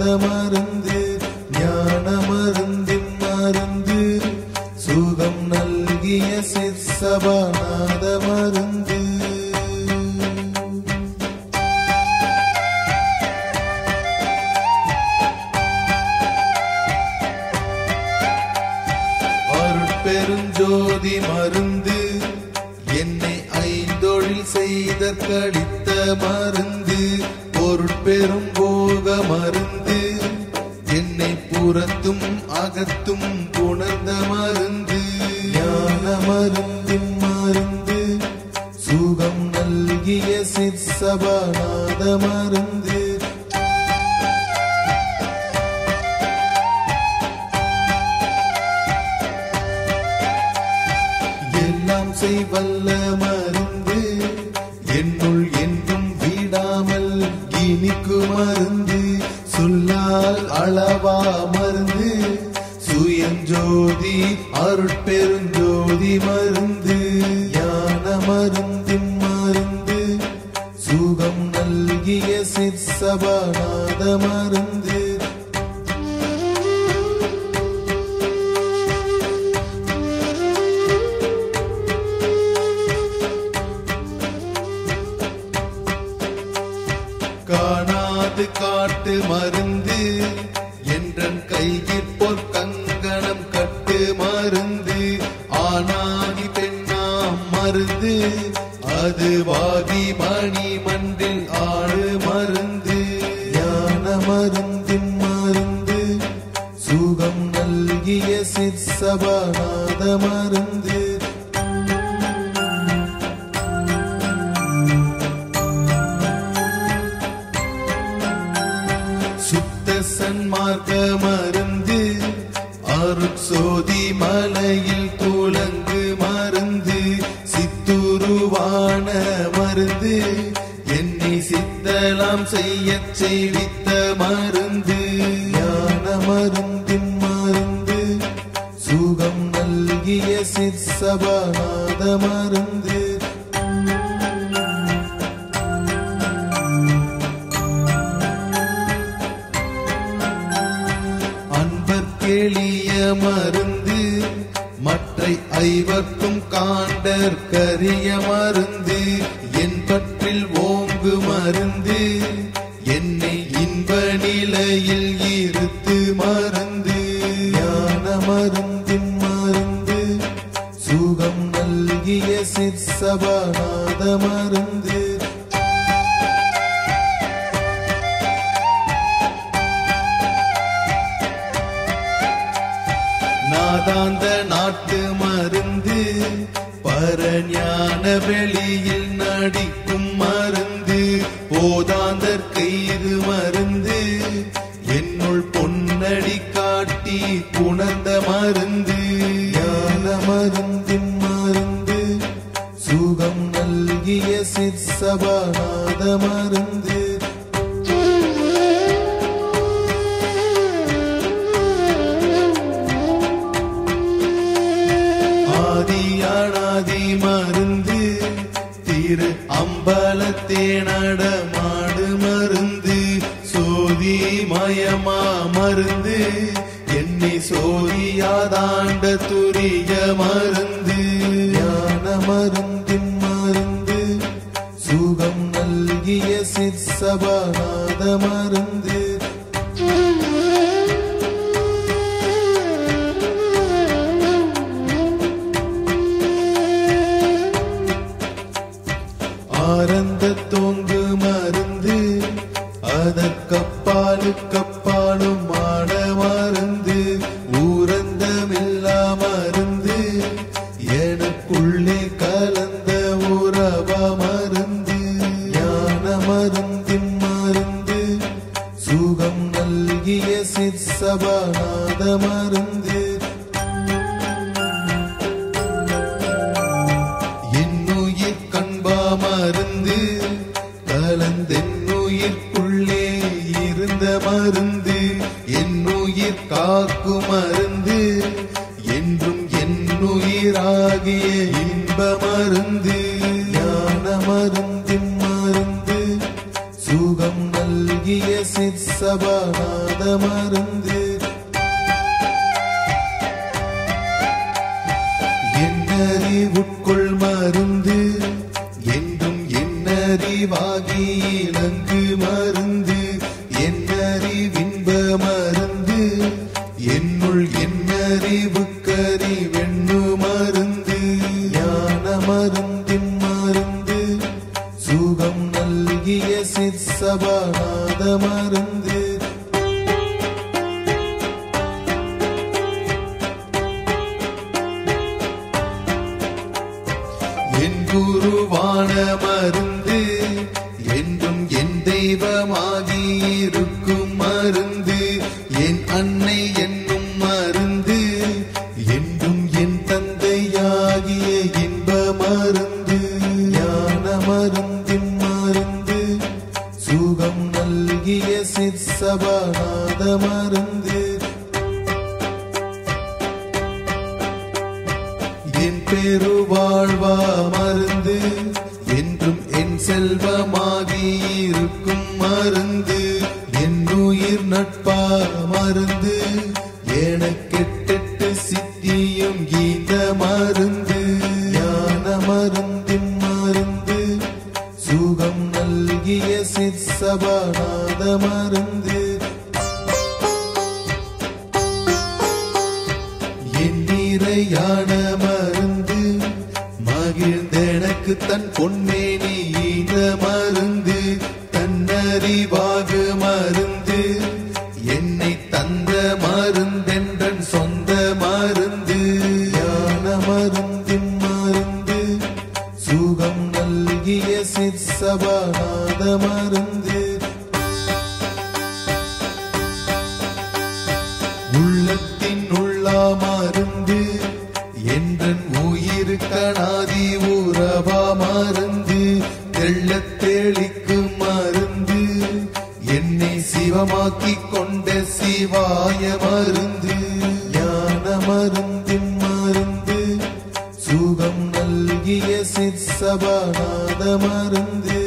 மருந்து ஞான மருந்தின் மருந்து சுகம் நல்கிய சிற்சபாநாத மருந்து அருட்பெருஞ்சோதி மருந்து என்னை ஐந்தொழில் செய்த கடித்த மருந்து பொருட்பெரும் போக மருந்து என்னை புறத்தும் அகத்தும் புணர்ந்த மருந்து ஞான மருந்தின் மருந்து சுகம் நல்கிய சிற்சபாநாத மருந்து எல்லாம் செய்வல்ல மருந்து என்னுள் என்றும் விடாமல் இனிக்கு மருந்து சொல்லால் அளவா மருந்து சுயஞ்சோதி அருட்பெருஞ்சோதி மருந்து ஞான மருந்தின் மருந்து சுகம் நல்கிய சிற்சபாநாத மருந்து காணாது காட்டு மருந்து என்றன் கையில் பொற்கங்கணம் கட்டு மருந்து ஆணாகி பெண்ணாம் மருந்து அது வாகி மணி மன்றில் ஆடு மருந்து ஞான மருந்தின் மருந்து சுகம் நல்கிய சிற்சபாநாத மருந்து சுத்த சன்மார்க்க மருந்து அருட்சோதி மலையில் துலங்கு மருந்து சித்துருவான மருந்து என்னை சித்தலாம் செய்யச் செய்வித்த மருந்து ஞான மருந்தின் மருந்து சுகம் நல்கிய சிற்சபாநாத மருந்து அன்பர் கேளிய மருந்து மற்றை ஐவர்க்கும் காண்டர் கரிய மருந்து என் பற்றில் ஓங்கு மருந்து என்னை இன்ப நிலையில் இருத்து மருந்து ஞான மருந்தின் மருந்து சுகம் நல்கிய சிற்சபாநாத மருந்து நாதாந்த நாட்டு மருந்து பரஞான வெளியில் நடிக்கும் மருந்து போதாந்தர் கயிறு மருந்து என்னுள் பொன்னடி காட்டி புணர்ந்த மருந்து ஞான மருந்தின் மருந்து சுகம் நல்கிய சிற்சபாநாத மருந்து ஆதியானாதி மருந்து திரு அம்பலத்தே நடமாடு மருந்து சோதி மயமா மருந்து என்னை சோதியாதாண்ட துரிய மருந்து ஞான மருந்தின் மருந்து சுகம் நல்கிய சிற்சபாநாத மருந்து ஆரந்த தோங்கு மருந்து அதற்கப்பாலு கப்பாலும் மாட மருந்து ஊரந்தமில்லா மருந்து எனக்குள்ளே கலந்த உறவ மருந்து ஞான மருந்தின் மருந்து சுகம் நல்கிய சிற்சபாநாத மருந்து என்னுயிர் கண்பா மருந்து கலந்தென்னுயிர்க்குள்ளே இருந்த மருந்து என்னுயிர் காக்கும் மருந்து என்றும் என்னுயிராகிய இன்ப மருந்து ஞான மருந்தின் மருந்து சுகம் நல்கிய சிற்சபாநாத மருந்து என்னறிவுட்கொள் மருந்து என்றும் என்னறிவாகி இலங்கு மருந்து என்னறிவின்ப மருந்து என்னுள் என்னறிவு கறி வெண்ணு மருந்து ஞான மருந்தின் மருந்து சுகம் நல்கிய சிற்சபாநாத மருந்து என் குருவான மருந்து என்றும் என் தெய்வமாகி இருக்கும் மருந்து என் அன்னை என்னும் மருந்து என்றும் என் தந்தையாகிய இன்ப மருந்து ஞான மருந்தின் மருந்து சுகம் நல்கிய சிற்சபாநாத மருந்து என் பெருவாழ்வா மருந்து என்றும் என் செல்வமாகி இருக்கும் மருந்து என் உயிர் நட்பா மருந்து எனக்கெட்டெட்டு சித்தியும் கீத மருந்து ஞான மருந்தின் மருந்து சுகம் நல்கிய சிற்சபாநாத மருந்து என் நிறையான மருந்து மகிழ்ந்தெனக்கு தன் பொன்மேனி ஈன மருந்து தன்னறிவாக மருந்து என்னை தந்த மருந்தென்றன் சொந்த மருந்து ஞான மருந்தின் மருந்து சுகம் நல்கிய சிற்சபாநாத மருந்து உள்ளத்தின் உள்ளா மருந்து என்றன் உயிர் கணாதி உறவா மருந்து தெள்ளத் தெளிக்கும் மருந்து என்னை சிவமாக்கிக் கொண்ட சிவாய மருந்து ஞான மருந்தின் மருந்து சுகம் நல்கிய சிற்சபாநாத மருந்து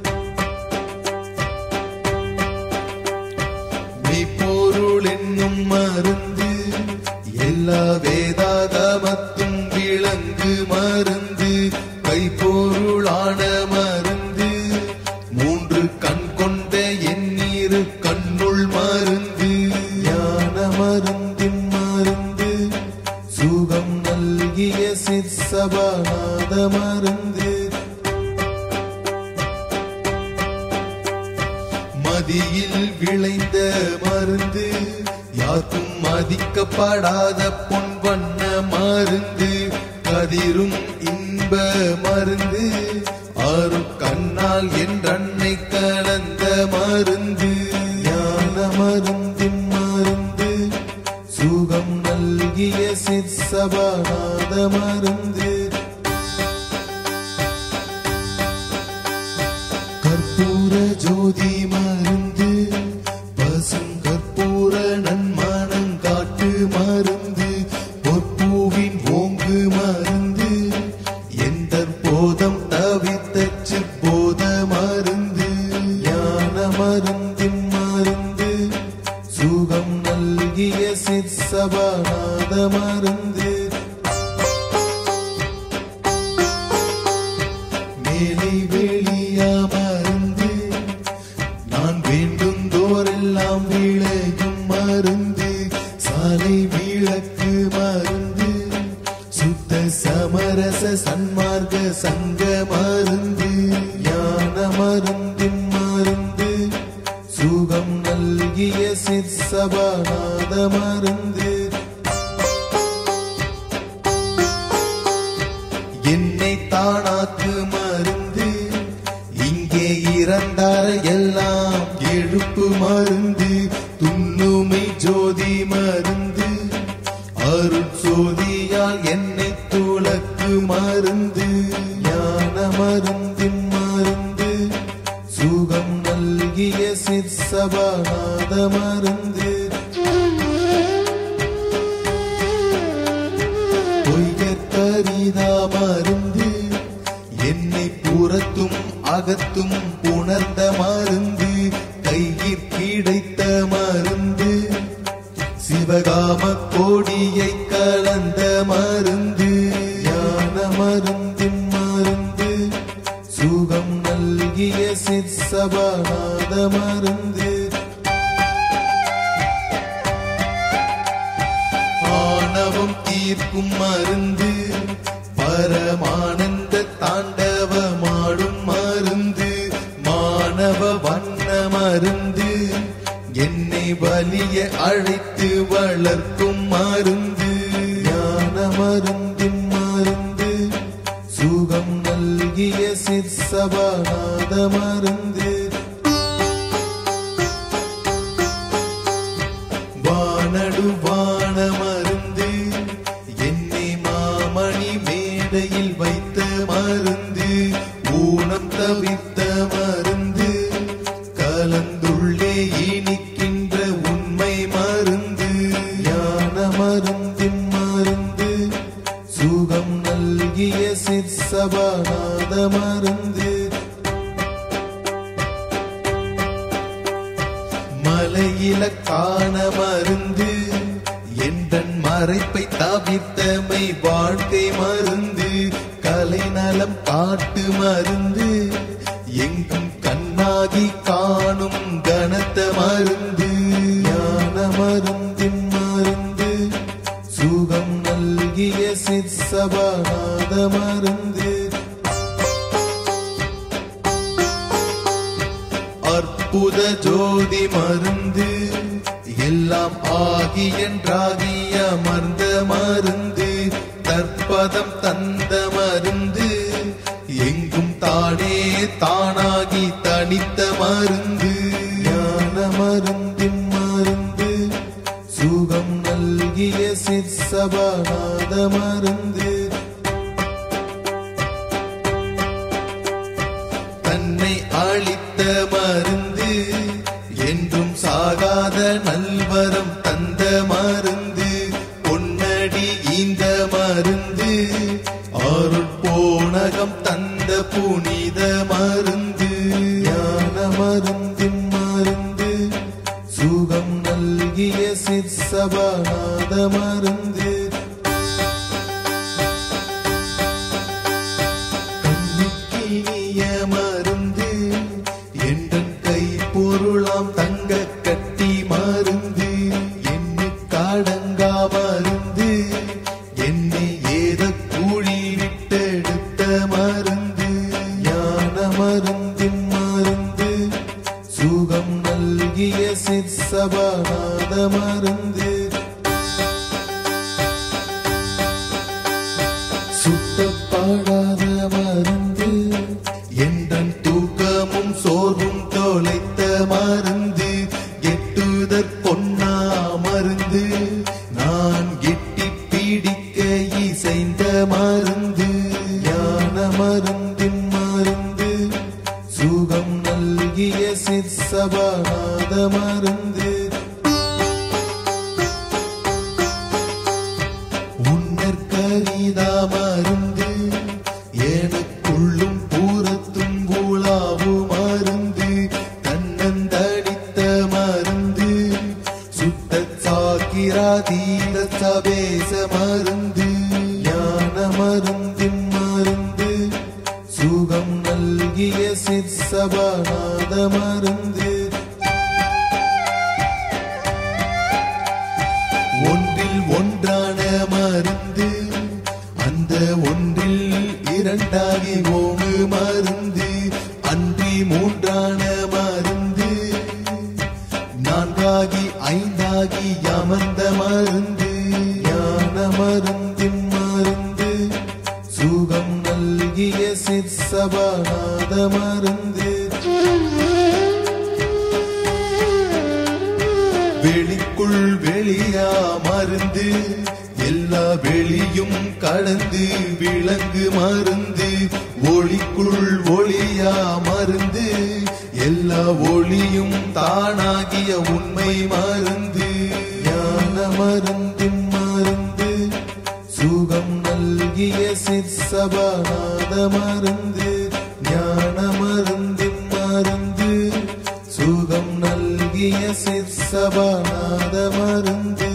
மெய்ப்பொருள் என்னும் மருந்து எல்லா வேதாகமத்தும் விளங்கு மருந்து கைப்பொருளான மருந்து மூன்று கண் கொண்ட எண்ணீரு கண்ணுள் மருந்து ஞான மருந்தின் மருந்து சுகம் நல்கிய சிற்சபாநாத மருந்து மதியில் விளைந்த மருந்து யாருக்கும் மதிக்கப்படாத பொன் வண்ண மருந்து கதிரும் இன்ப மருந்து ஆறு கண்ணால் என்றன்னை கலந்த மருந்து ஞான மருந்தின் மருந்து சுகம் நல்கிய சிற்சபாநாத மருந்து கற்பூர ஜோதி மருந்து பசும் கற்பூர நன்மானம் காட்டு மருந்து பொற்பூவின் ஓங்கு மருந்து எந்த போதம் தவித்த போத மருந்து ஞான மருந்தின் மருந்து சுகம் நல்கிய சிற்சபாநாத மருந்து மேலை வெளியா மருந்து நான் வேண்டும் தோரெல்லாம் விளையும் மருந்து சாலை விளக்கு மருந்து சுத்த சமரச சன்மார்க்க சங்க மருந்து ஞான மருந்தின் மருந்து சுகம் நல்கிய சிற்சபாநாத மருந்து என்னை தானாக்கு மருந்து இங்கே இறந்தார் எல்லாம் எழுப்பு மருந்து துண்ணுமை ஜோதி மருந்து அருட்சோதியால் என்னை துளக்கு மருந்து ஞான மருந்தின் மருந்து சுகம் நல்கிய சிற்சபாநாத மருந்து பொய்யத்தரிதா மருந்து என்னை புறத்தும் அகத்தும் உணர்ந்த மருந்து கையில் கிடைத்த மருந்து சிவகாம கோடியை கலந்த மருந்து ஞான மருந்தின் மருந்து சுகம் நல்கிய சிற்சபாநாத மருந்து ஆணவம் தீர்க்கும் மருந்து பரமானந்த தாண்டவமாடும் மருந்து மாணவ வண்ண மருந்து என்னை வலிய அழைத்து வளர்க்கும் மருந்து ஞான மருந்தின் மருந்து சுகம் நல்கிய சிற்சபாநாத மருந்து வானடு வான மருந்து என்னை மாமணி மேடையில் வைத்த மருந்து ஊனம் தவிர்த்த மருந்து கலந்துள்ளே இனிக்கின்ற உண்மை மருந்து ஞான மருந்தின் மருந்து சுகம் நல்கிய சிற்சபாநாத மருந்து மலையில காண மருந்து எந்தன் மறைப்பை தவிர்த்தமை வாழ்க்கை மருந்து கலைநலம் காட்டு மருந்து எங்கும் கண்ணாகி காணும் கனத்த மருந்து ஞான மருந்தின் மருந்து சுகம் நல்கிய சிற்சபாநாத மருந்து அற்புத ஜோதி மருந்து எல்லாம் ஆகி என்றாகி அமர்ந்த மருந்து தற்பதம் தந்த மருந்து எங்கும் தானே தானாகி தனித்த மருந்து ஞான மருந்தின் மருந்து சுகம் நல்கிய சிற்சபாநாத மருந்து தன்னை அளித்த மருந்து என்றும் சாகாத நல்வரம் தந்த மருந்து பொன்னடி இந்த மருந்து அருட்போனகம் தந்த புனித மருந்து ஞான மருந்தின் மருந்து சுகம் நல்கிய சிற்சபாநாத மருந்து கண்ணுக்கினிய மருந்து எந்தன் கை பொருளாம் தங்க கட்டி மருந்து என்ன காடங்கா மருந்து என்னை ஏத கூழி விட்டெடுத்த மருந்து ஞான மருந்தின் மருந்து சுகம் நல்கிய சிற்சபாநாத மருந்து சுட்டப்படாத மருந்து எந்தன் தூக்கமும் சோர்வும் தொலைத்த மருந்து எட்டுதற் பொன்னா மருந்து நான் எட்டி பிடிக்க இசைந்த மருந்து ஞான மருந்தின் மருந்து சுகம் நல்கிய சிற்சபாநாத மருந்து உன்னற்கரிதா மருந்து எனக்குள்ளும் பூரத்தும் ஊழாவு மருந்து தன்னந்தடித்த மருந்து சுத்த சாக்கிராதீத சபேச மருந்து ஞான மருந்தின் மருந்து சுகம் நல்கிய சிற்சபாநாத மருந்து ஒன்றில் ஒன்றான மருந்து அந்த ஒன்றில் இரண்டாகி ஓங்கு மருந்து அன்றி மூன்றான மருந்து நான்காகி ஐந்தாகி அமர்ந்த மருந்து ஞான மருந்தின் மருந்து சுகம் நல்கிய சிற்சபாநாத மருந்து வெளிக்குள் வெளியா மருந்து எல்லா வெளியும் கடந்து விளங்கு மருந்து ஒளிக்குள் ஒளியா மருந்து எல்லா ஒளியும் தானாகிய உண்மை மருந்து ஞான மருந்தின் மருந்து சுகம் நல்கிய சிற்சபாநாத மருந்து ஞான மருந்தின் மருந்து சுகம் சிற்சபாநாத மருந்து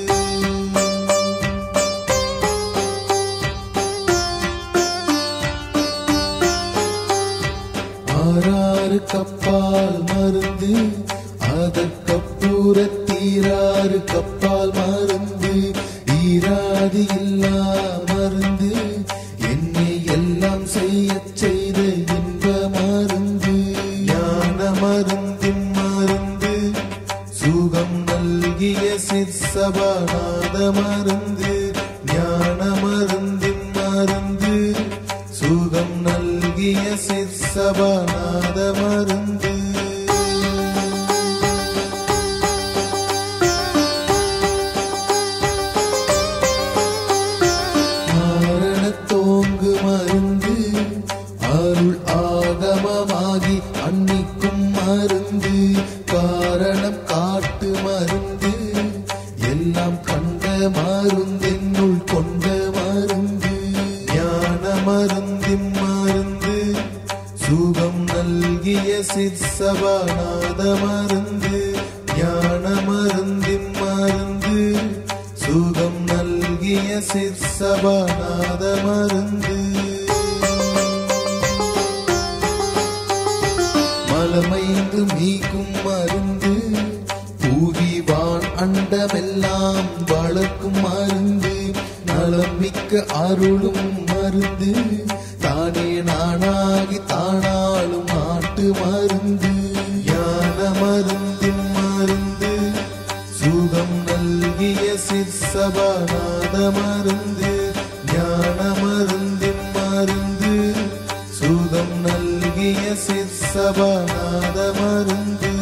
ஆறாறு கப்பால் மருந்து அதற்கப்புற தீராறு கப்பால் மருந்து ஈராது இல்லா மருந்து என்னை எல்லாம் செய்யச் செய்த இன்ப மருந்து ஞான மருந்தின் மருந்து சுகம் நல்கிய சிற்சபாநாத மருந்து ஞான மருந்தின் மருந்து சுகம் நல்கிய சிற்சபாநாத மருந்து மரணத்தோங்கு மருந்து அருள் ஆகமமாகி அன்னிக்கும் மருந்து காரணம் காட்டு மருந்து எல்லாம் கண்ட மருந்தென்னுள் கொண்ட மருந்து ஞான மருந்தின் மருந்து சுகம் நல்கிய சிற்சபாநாத மருந்து ஞான மருந்தின் மருந்து சுகம் நல்கிய சிற்சபாநாத மருந்து மலமைந்து மீக்கும் மருந்து பூவிவான் அண்டமெல்லாம் வளர்க்கும் மருந்து நலமிக்க அருளும் மருந்து தானே நானாகி தானாலும் ஆட்டு மருந்து ஞான மருந்தின் மருந்து சுகம் நல்கிய சிற்சபாநாத மருந்து ஞான மருந்தின் மருந்து சுகம் நல்கிய சிற்சபாநாத மருந்து